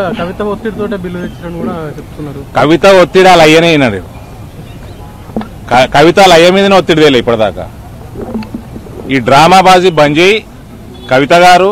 కవిత ఒత్తిడితోటే bill తెచ్చినని కూడా చెప్తున్నారు కవిత ఒత్తిడి అలా అయ్యనే అయినాడు క- కవిత అలా అయ్య మీదనే ఒత్తిడి తేలే ఇప్పటిదాకా ఈ డ్రామా బాజీ బంద్ చేయి కవిత గారు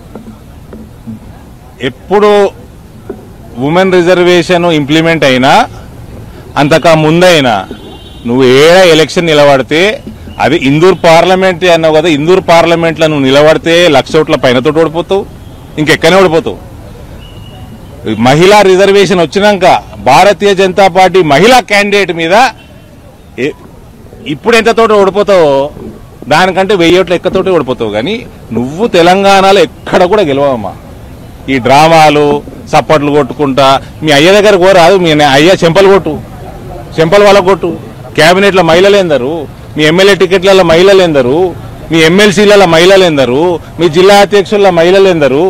ఎప్పుడు ఉమెన్ రిజర్వేషన్ ఇంప్లిమెంట్ అయినా అంతక ముందైనా నువ్వు ఏడ ఎలక్షన్ నిలబడితే అది ఇందూర్ పార్లమెంట్ అన్నావు కదా ఇందూర్ పార్లమెంట్లో నువ్వు నిలబడితే లక్ష ఓట్ల పైనతో ఓడిపోతావు ఇంకెక్కనే ఓడిపోతావు మహిళా రిజర్వేషన్ వచ్చినాక భారతీయ జనతా పార్టీ మహిళా క్యాండిడేట్ మీద ఏ- ఇప్పుడు ఎంతతోటి ఓడిపోతావో దానికంటే వెయ్యి ఓట్ల ఎక్కతోటి ఓడిపోతావు కానీ నువ్వు తెలంగాణలో ఎక్కడ కూడా గెలవమ్మా ఈ డ్రామాలు సప్పట్లు కొట్టుకుంటా మీ అయ్య దగ్గర కోరాదు మీ అయ్య చెంపలు కొట్టు చెంపలు వాళ్ళ కొట్టు క్యాబినెట్లో మహిళలు ఎందరు మీ ఎమ్మెల్యే టికెట్లలో మహిళలు ఎందరు మీ ఎమ్మెల్సీలలో మహిళలు ఎందరు మీ జిల్లా అధ్యక్షుల మహిళలు ఎందరు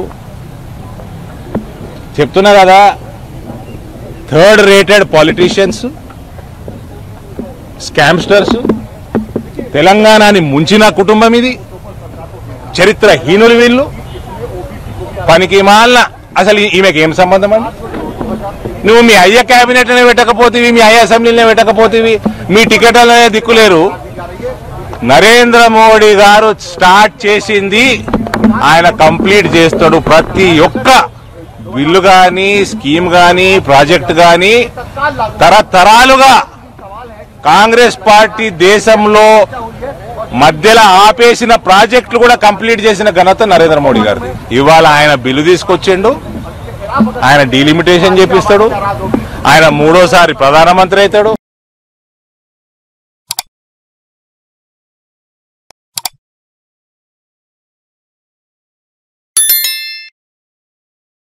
చెప్తున్నా కదా థర్డ్ రేటెడ్ పాలిటీషియన్స్ స్కామ్స్టర్స్ తెలంగాణని ముంచిన కుటుంబం ఇది చరిత్రహీనులు వీళ్ళు పనికి మాలిన అసలు ఈ- ఈమెకి ఏం సంబంధం అండి నువ్వు మీ అయ్య క్యాబినెట్ పెట్టకపోతేవి మీ అయ్య అసెంబ్లీనే పెట్టకపోతేవి మీ టికెట్లనే దిక్కులేరు నరేంద్ర మోడీ గారు స్టార్ట్ చేసింది ఆయన కంప్లీట్ చేస్తాడు ప్రతి ఒక్క బిల్లు గాని స్కీమ్ గాని ప్రాజెక్ట్ గాని తరతరాలుగా కాంగ్రెస్ పార్టీ దేశంలో మధ్యలో ఆపేసిన ప్రాజెక్టులు కూడా కంప్లీట్ చేసిన ఘనత నరేంద్ర మోడీ గారిది ఇవాళ ఆయన బిల్లు తీసుకొచ్చిండు ఆయన డీలిమిటేషన్ చేపిస్తాడు ఆయన మూడోసారి ప్రధానమంత్రి అవుతాడు